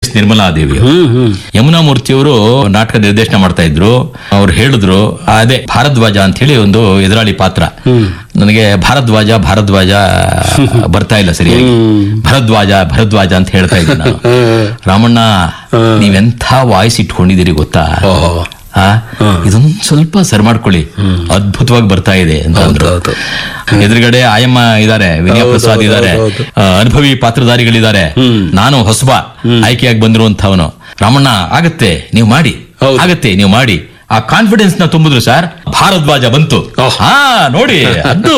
ನಿರ್ಮಲಾ ದೇವಿ ಹ್ಮ್ ಹ್ಮ್ ಯಮುನಾ ಮೂರ್ತಿಯವರು ನಾಟಕ ನಿರ್ದೇಶನ ಮಾಡ್ತಾ ಇದ್ರು ಅವ್ರು ಹೇಳಿದ್ರು ಅದೇ ಭಾರದ್ವಾಜ ಅಂತ ಹೇಳಿ ಒಂದು ಎದುರಾಳಿ ಪಾತ್ರ ನನಗೆ ಭಾರದ್ವಾಜ ಭಾರದ್ವಾಜ ಬರ್ತಾ ಇಲ್ಲ ಸರಿಯಾಗಿ ಭರದ್ವಾಜ ಭರದ್ವಾಜ ಅಂತ ಹೇಳ್ತಾ ಇದ್ದೆ ನಾನು ರಾಮಣ್ಣ ನೀವೆಂಥ ವಾಯ್ಸ್ ಇಟ್ಕೊಂಡಿದ್ದೀರಿ ಗೊತ್ತಾ ಓಹೋ ಆ ಇದೊಂದು ಸ್ವಲ್ಪ ಸರಿ ಮಾಡ್ಕೊಳ್ಳಿ ಅದ್ಭುತವಾಗಿ ಬರ್ತಾ ಇದೆ ಅಂತ ಅಂದ್ರು ಹೌದು. ಎದುರುಗಡೆ ಆಯಮ್ಮ ಇದಾರೆ ವಿನಯ ಪ್ರಸಾದ್ ಇದಾರೆ ಆ, ಅನುಭವಿ ಪಾತ್ರಧಾರಿಗಳಿದ್ದಾರೆ ನಾನು ಹೊಸಬ ಆಯ್ಕೆಯಾಗಿ ಬಂದಿರುವಂತವನು ರಾಮಣ್ಣ ಆಗತ್ತೆ ನೀವು ಮಾಡಿ ಹೌದು. ಆಗತ್ತೆ ನೀವು ಮಾಡಿ ಆ ಕಾನ್ಫಿಡೆನ್ಸ್ ನ ತುಂಬಿದ್ರು ಸರ್ ಭಾರದ್ವಾಜ ಬಂತು ಓಹ್. ಹಾ ನೋಡಿ ಅದು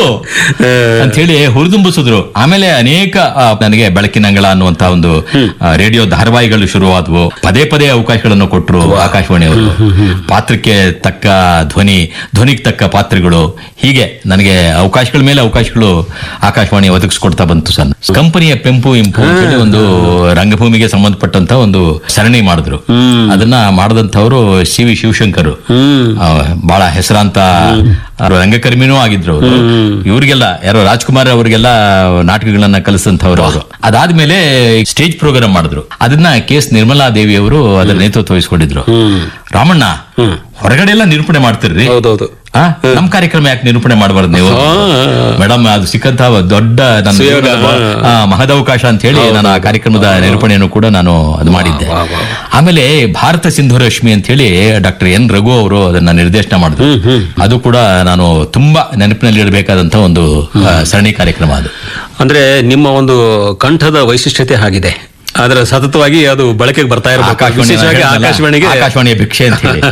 ಅಂತ ಹೇಳಿ ಹುರಿದುಂಬಿಸಿದ್ರು ಆಮೇಲೆ ಅನೇಕ ಆ, ನನಗೆ ಬೆಳಕಿನ ಅಂಗಳ ಅನ್ನುವಂತ ಒಂದು ಆ, ರೇಡಿಯೋ ಧಾರಾವಾಹಿಗಳು ಶುರುವಾದವು ಪದೇ ಪದೇ ಅವಕಾಶಗಳನ್ನು ಕೊಟ್ಟರು ಆಕಾಶವಾಣಿಯವರು ಪಾತ್ರಕ್ಕೆ ತಕ್ಕ ಧ್ವನಿ ಧ್ವನಿಗೆ ತಕ್ಕ ಪಾತ್ರಗಳು ಹೀಗೆ ನನಗೆ ಅವಕಾಶಗಳ ಮೇಲೆ ಅವಕಾಶಗಳು ಆಕಾಶವಾಣಿ ಒದಗಿಸ್ಕೊಡ್ತಾ ಬಂತು ಸರ್ ಕಂಪನಿಯ ಪೆಂಪು ಇಂಪು ಅಂತ ಹೇಳಿ ಒಂದು ರಂಗಭೂಮಿಗೆ ಸಂಬಂಧಪಟ್ಟಂತ ಒಂದು ಸರಣಿ ಮಾಡಿದ್ರು ಅದನ್ನ ಮಾಡದಂತವರು ಸಿ ವಿ ಶಿವಶಂಕರ್ ಹ್ಮ್ ಆ, ಬಹಳ ಹೆಸರಾಂತ ಅವ್ರು ರಂಗಕರ್ಮಿನೂ ಆಗಿದ್ರು ಅವರು ಇವ್ರಿಗೆಲ್ಲ ಯಾರೋ ರಾಜ್ಕುಮಾರ್ ಅವರಿಗೆಲ್ಲ ನಾಟಕಗಳನ್ನ ಕಲಿಸಿದಂತವ್ರು ಅವರು ಅದಾದ್ಮೇಲೆ ಸ್ಟೇಜ್ ಪ್ರೋಗ್ರಾಮ್ ಮಾಡಿದ್ರು ಅದನ್ನ ಕೆ ಎಸ್ ನಿರ್ಮಲಾ ದೇವಿ ಅವರು ಅದರ ನೇತೃತ್ವ ವಹಿಸ್ಕೊಂಡಿದ್ರು ರಾಮಣ್ಣ ಹೊರಗಡೆ ಎಲ್ಲ ನಿರೂಪಣೆ ಮಾಡ್ತಿರ್ರಿ ಹೌದೌದು ಆ, ನಮ್ ಕಾರ್ಯಕ್ರಮ ಯಾಕೆ ನಿರೂಪಣೆ ಮಾಡಬಾರ್ದು ನೀವು ಮೇಡಮ್ ಅದು ಸಿಕ್ಕಂತ ದೊಡ್ಡ ನನ್ನ ಸುಯೋಗ, ಆ, ಮಹದವಕಾಶ ಅಂತ ಹೇಳಿ ನಾನು ಆ ಕಾರ್ಯಕ್ರಮದ ನಿರೂಪಣೆಯನ್ನು ಕೂಡ ನಾನು ಅದು ಮಾಡಿದ್ದೆ ವಾ, ವಾ, ಆಮೇಲೆ ಭಾರತ ಸಿಂಧು ರಶ್ಮಿ ಅಂತ ಹೇಳಿ ಡಾಕ್ಟರ್ ಎನ್ ರಘು ಅವರು ಅದನ್ನ ನಿರ್ದೇಶನ ಮಾಡಿದ್ರು ಅದು ಕೂಡ ನಾನು ತುಂಬಾ ನೆನಪಿನಲ್ಲಿ ಇಡಬೇಕಾದಂತ ಒಂದು ಆ, ಸರಣಿ ಕಾರ್ಯಕ್ರಮ ಅದು ಅಂದ್ರೆ ನಿಮ್ಮ ಒಂದು ಕಂಠದ ವೈಶಿಷ್ಟ್ಯತೆ ಆಗಿದೆ ಆದ್ರೆ ಸತತವಾಗಿ ಅದು ಬಳಕೆಗೆ ಬರ್ತಾ ಇರಬೇಕು ಆಕಾಶವಾಣಿ ವಿಶೇಷವಾಗಿ ಆಕಾಶವಾಣಿಗೆ ಆಕಾಶವಾಣಿಯ ಭಿಕ್ಷೆ ಅಂತ ಹೇಳಿ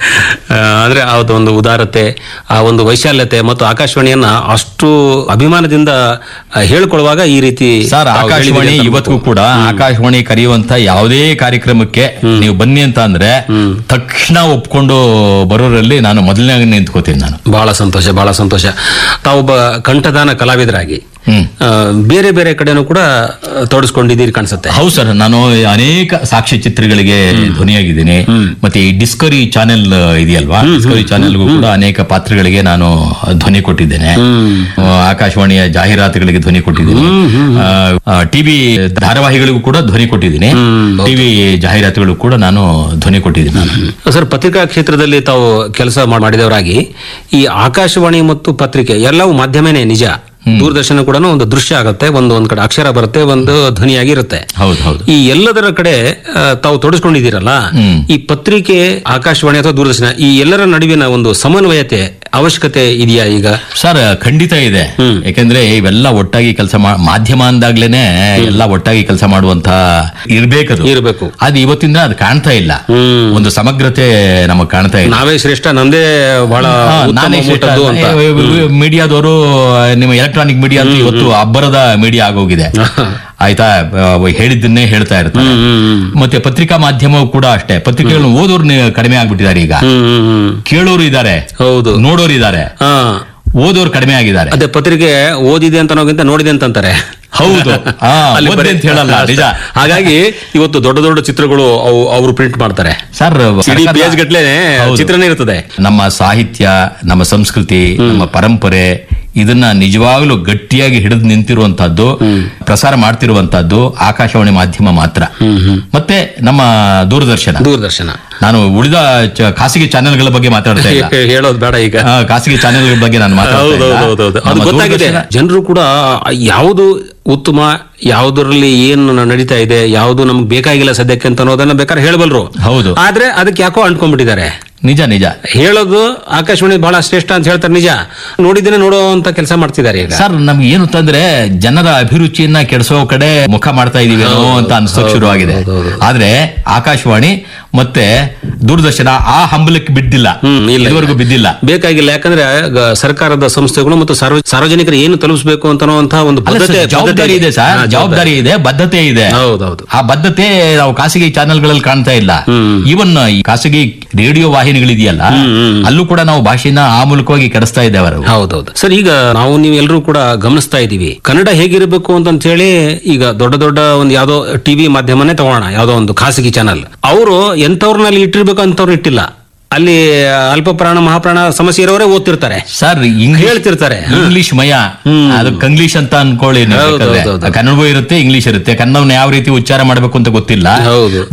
ಆ, ಅಂದ್ರೆ ಆ ಒಂದು ಉದಾರತೆ ಆ ಒಂದು ವೈಶಾಲ್ಯತೆ ಮತ್ತು ಆಕಾಶವಾಣಿಯನ್ನ ಅಷ್ಟು ಅಭಿಮಾನದಿಂದ ಆ, ಹೇಳ್ಕೊಳ್ಳುವಾಗ ಈ ರೀತಿ ಸರ್ ತಾವು ಆಕಾಶವಾಣಿ ಹೇಳಿದ್ದೀರಿ ಅಂತ ಇವತ್ತಿಗೂ ಕೂಡ ಆಕಾಶವಾಣಿ ಕರೆಯುವಂತ ಯಾವುದೇ ಕಾರ್ಯಕ್ರಮಕ್ಕೆ ನೀವು ಬನ್ನಿ ಅಂತ ಅಂದ್ರೆ ತಕ್ಷಣ ಒಪ್ಕೊಂಡು ಬರೋರಲ್ಲಿ ನಾನು ಮೊದಲನೇ ನಿಂತ್ಕೋತೀನಿ ನಾನು ಬಹಳ ಸಂತೋಷ ಬಹಳ ಸಂತೋಷ ತಾವೊಬ್ಬ ಕಂಠದಾನ ಕಲಾವಿದರಾಗಿ ಹ್ಮ್ ಆ, ಬೇರೆ ಬೇರೆ ಕಡೆನೂ ಕೂಡ ಆ, ತೊಡಸ್ಕೊಂಡಿದ್ದೀರಿ ಕಾಣಿಸುತ್ತೆ ಹೌದು ಸರ್ ನಾನು ಅನೇಕ ಸಾಕ್ಷ್ಯ ಚಿತ್ರಗಳಿಗೆ ಧ್ವನಿಯಾಗಿದ್ದೀನಿ ಮತ್ತೆ ಈ ಡಿಸ್ಕವರಿ ಚಾನೆಲ್ ಇದೆಯಲ್ವಾ ಡಿಸ್ಕವರಿ ಚಾನೆಲ್ಗೂ ಕೂಡ ಅನೇಕ ಪಾತ್ರಗಳಿಗೆ ನಾನು ಧ್ವನಿ ಕೊಟ್ಟಿದ್ದೇನೆ ಆ, ಆಕಾಶವಾಣಿಯ ಜಾಹೀರಾತುಗಳಿಗೆ ಧ್ವನಿ ಕೊಟ್ಟಿದ್ದೀನಿ ಟಿವಿ ಧಾರಾವಾಹಿಗಳಿಗೂ ಕೂಡ ಧ್ವನಿ ಕೊಟ್ಟಿದ್ದೀನಿ ಟಿವಿ ಜಾಹೀರಾತುಗಳಿಗೂ ಕೂಡ ನಾನು ಧ್ವನಿ ಕೊಟ್ಟಿದ್ದೀನಿ ನಾನು ಸರ್ ಪತ್ರಿಕಾ ಕ್ಷೇತ್ರದಲ್ಲಿ ತಾವು ಕೆಲಸ ಮಾಡಿದವರಾಗಿ ಈ ಆಕಾಶವಾಣಿ ಮತ್ತು ಪತ್ರಿಕೆ ಎಲ್ಲವೂ ಮಾಧ್ಯಮನೇ ನಿಜ ದೂರದರ್ಶನ ಕೂಡ ಒಂದು ದೃಶ್ಯ ಆಗುತ್ತೆ ಒಂದು ಒಂದ್ ಕಡೆ ಅಕ್ಷರ ಬರುತ್ತೆ ಒಂದು ಧ್ವನಿಯಾಗಿ ಇರುತ್ತೆ ಹೌದು ಹೌದು ಈ ಎಲ್ಲದರ ಕಡೆ ಆ, ತಾವು ತೊಡಸ್ಕೊಂಡಿದ್ದೀರಲ್ಲ ಈ ಪತ್ರಿಕೆ ಆಕಾಶವಾಣಿ ಅಥವಾ ದೂರದರ್ಶನ ಈ ಎಲ್ಲರ ನಡುವಿನ ಒಂದು ಸಮನ್ವಯತೆ ಅವಶ್ಯಕತೆ ಇದೆಯಾ ಈಗ ಸರ್ ಖಂಡಿತ ಇದೆ ಯಾಕಂದ್ರೆ ಇವೆಲ್ಲ ಒಟ್ಟಾಗಿ ಕೆಲಸ ಮಾಧ್ಯಮ ಅಂದಾಗ್ಲೇನೆ ಎಲ್ಲ ಒಟ್ಟಾಗಿ ಕೆಲಸ ಮಾಡುವಂತ ಇರ್ಬೇಕದು ಇರಬೇಕು ಅದು ಇವತ್ತಿಂದ ಅದು ಕಾಣ್ತಾ ಇಲ್ಲ ಹ್ಮ್ ಒಂದು ಸಮಗ್ರತೆ ನಮಗ್ ಕಾಣ್ತಾ ಇಲ್ಲ ನಾವೇ ಶ್ರೇಷ್ಠ ನಂದೇ ಬಹಳ ಹಾ, ಉತ್ತಮ ನಾನೇ ಊಟದ್ದು ಅಂತ ಮೀಡಿಯಾದವರು ನಿಮ್ಮ ಎಲೆಕ್ಟ್ರಾನಿಕ್ ಮೀಡಿಯಾ ಅಂತೂ ಇವತ್ತು ಅಬ್ಬರದ ಮೀಡಿಯಾ ಆಗೋಗಿದೆ ಆಯ್ತಾ ಆ, ಹೇಳಿದ್ದನ್ನೇ ಹೇಳ್ತಾ ಇರ್ತಾರೆ ಹ್ಮ್, ಹ್ಮ್, ಮತ್ತೆ ಪತ್ರಿಕಾ ಮಾಧ್ಯಮವು ಕೂಡ ಅಷ್ಟೇ ಪತ್ರಿಕೆಗಳನ್ನು ಓದೋರು ನಿ- ಕಡಿಮೆ ಆಗ್ಬಿಟ್ಟಿದ್ದಾರೆ ಈಗ ಹ್ಮ್, ಹ್ಮ್, ಹ್ಮ್. ಕೇಳೋರು ಇದ್ದಾರೆ ಹೌದು ನೋಡೋರು ಇದ್ದಾರೆ ಹಾ ಓದೋರು ಕಡಿಮೆ ಆಗಿದ್ದಾರೆ ಅದೇ ಪತ್ರಿಕೆ ಓದಿದೆ ಅಂತ ಅನ್ನೋಕ್ಕಿಂತ ನೋಡಿದೆ ಅಂತಂತಾರೆ ಹೌದು ಹಾ, ಅಲ್ಲಿ ಓದಿದೆ ಬರೀ- ಅಂತ ಹೇಳಲ್ಲ ನಿಜ ಹಾಗಾಗಿ ಇವತ್ತು ದೊಡ್ಡ ದೊಡ್ಡ ಚಿತ್ರಗಳು ಅವು ಅವರು ಪ್ರಿಂಟ್ ಮಾಡ್ತಾರೆ ಸರ್ ಇಡೀ ಸರ್ಕಾರ- ಪೇಜ್ ಗಟ್ಲೆ ಹೌದು. ಚಿತ್ರನೇ ಇರ್ತದೆ ನಮ್ಮ ಸಾಹಿತ್ಯ ನಮ್ಮ ಸಂಸ್ಕೃತಿ ನಮ್ಮ ಪರಂಪರೆ ಇದನ್ನ ನಿಜವಾಗ್ಲೂ ಗಟ್ಟಿಯಾಗಿ ಹಿಡಿದು ನಿಂತಿರುವಂತಹದ್ದು ಪ್ರಸಾರ ಮಾಡ್ತಿರುವಂತಹದ್ದು ಆಕಾಶವಾಣಿ ಮಾಧ್ಯಮ ಮಾತ್ರ ಮತ್ತೆ ನಮ್ಮ ದೂರದರ್ಶನ ದೂರದರ್ಶನ ನಾನು ಉಳಿದ ಚ- ಖಾಸಗಿ ಚಾನೆಲ್ಗಳ ಬಗ್ಗೆ ಮಾತಾಡ್ತಾ ಇಲ್ಲ ಹೇಳೋದು ಬೇಡ ಈಗ ಆ, ಖಾಸಗಿ ಚಾನೆಲ್ಗಳ ಬಗ್ಗೆ ನಾನು ಮಾತಾಡ್ತಾ ಇಲ್ಲ. ಹೌದೌದೌದು ಅದು ನಮ್ಮ ಗೊತ್ತಾಗಿದೆ ದೂರದರ್ಶನ- ಜನರು ಕೂಡ ಯಾವುದು ಉತ್ತಮ ಯಾವುದರಲ್ಲಿ ಏನು ನಡೀತಾ ಇದೆ ಯಾವುದು ನಮ್ಗೆ ಬೇಕಾಗಿಲ್ಲ ಸದ್ಯಕ್ಕೆ ಅಂತ ಅನ್ನೋದನ್ನ ಬೇಕಾದ್ರೆ ಹೇಳಬಲ್ರು ಹೌದು ಆದ್ರೆ ಅದಕ್ಕೆ ಯಾಕೋ ಅಂಟ್ಕೊಂಡ್ಬಿಟ್ಟಿದ್ದಾರೆ ನಿಜ ನಿಜ ಹೇಳೋದು ಆಕಾಶವಾಣಿ ಬಹಳ ಶ್ರೇಷ್ಠ ಅಂತ ಹೇಳ್ತಾರೆ ನಿಜ ನೋಡಿದ್ದೇನೆ ನೋಡೋ ಅಂತ ಕೆಲಸ ಮಾಡ್ತಿದ್ದಾರೆ ಈಗ ಸರ್ ನಮ್ಗೆ ಏನು ಅಂತಂದ್ರೆ ಜನರ ಅಭಿರುಚಿಯನ್ನ ಕೆಡಿಸೋ ಕಡೆ ಮುಖ ಮಾಡ್ತಾ ಇದೀವೇನೋ ಅಂತ ಅನ್ಸೋಕ್ ಶುರುವಾಗಿದೆ ಆದ್ರೆ ಆಕಾಶವಾಣಿ ಮತ್ತೆ ದೂರದರ್ಶನ ಆ ಹಂಬಲಕ್ಕೆ ಬಿದ್ದಿಲ್ಲ ಹ್ಮ್, ಇಲ್ಲ, ಇದುವರೆಗೂ ಬಿದ್ದಿಲ್ಲ ಬೇಕಾಗಿಲ್ಲ ಯಾಕಂದ್ರೆ ಗ- ಸರ್ಕಾರದ ಸಂಸ್ಥೆಗಳು ಮತ್ತು ಸಾರ್ವ- ಸಾರ್ವಜನಿಕರು ಏನು ತಲುಪಿಸಬೇಕು ಅಂತ ಅನ್ನುವಂತಹ ಒಂದು ಅಲ್ಲ ಬದ್ಧತೆ ಸರ್, ಜವಾಬ್ದಾರಿ ಇದೆ ಸರ್ ಹಾ, ಜವಾಬ್ದಾರಿ ಇದೆ ಬದ್ಧತೆ ಇದೆ ಹೌದೌದು ಆ ಬದ್ಧತೆ ನಾವು ಖಾಸಗಿ ಚಾನೆಲ್ಗಳಲ್ಲಿ ಕಾಣ್ತಾ ಇಲ್ಲ ಈವನ್ ಈ ಖಾಸಗಿ ರೇಡಿಯೋ ವಾಹಿನಿಗಳಿದೆಯಲ್ಲ ಅಲ್ಲೂ ಕೂಡ ನಾವು ಭಾಷೆನ ಆ ಮೂಲಕವಾಗಿ ಕೆಡಿಸ್ತಾ ಇದ್ದೇವೆ ಅವರು ಹೌದೌದು ಸರ್ ಈಗ ನಾವು ನೀವು ಎಲ್ಲರೂ ಕೂಡ ಗಮನಿಸ್ತಾ ಇದೀವಿ ಕನ್ನಡ ಹೇಗಿರಬೇಕು ಅಂತ ಹೇಳಿ ಈಗ ದೊಡ್ಡ ದೊಡ್ಡ ಒಂದು ಯಾವ್ದೋ ಟಿವಿ ಮಾಧ್ಯಮನೇ ತಗೋಣ ಯಾವ್ದೋ ಒಂದು ಖಾಸಗಿ ಚಾನಲ್ ಅವರು ಎಂತವ್ರನಲ್ಲಿ ಇಟ್ಟಿರ್ಬೇಕು ಅಂತವ್ರು ಇಟ್ಟಿಲ್ಲ ಅಲ್ಲಿ ಅಲ್ಪ ಪ್ರಾಣ ಮಹಾಪ್ರಾಣ ಸಮಸ್ಯೆ ಇರೋರೇ ಓದ್ತಿರ್ತಾರೆ ಸರ್ ಇಂಗ್ಲಿಷ್ ಹೇಳ್ತಿರ್ತಾರೆ ಇಂಗ್ಲಿಷ್ ಮಯ ಅದು ಕಂಗ್ಲೀಷ್ ಅಂತ ಅನ್ಕೊಳ್ಳಿ ನೀವು ಹೌದು, ಬೇಕಾದ್ರೆ. ಹೌದು, ಹೌದು. ಕನ್ನಡವೂ ಇರುತ್ತೆ ಇಂಗ್ಲಿಷ್ ಇರುತ್ತೆ ಕನ್ನಡವನ್ನ ಯಾವ ರೀತಿ ಉಚ್ಚಾರ ಮಾಡಬೇಕು ಅಂತ ಗೊತ್ತಿಲ್ಲ ಹೌದು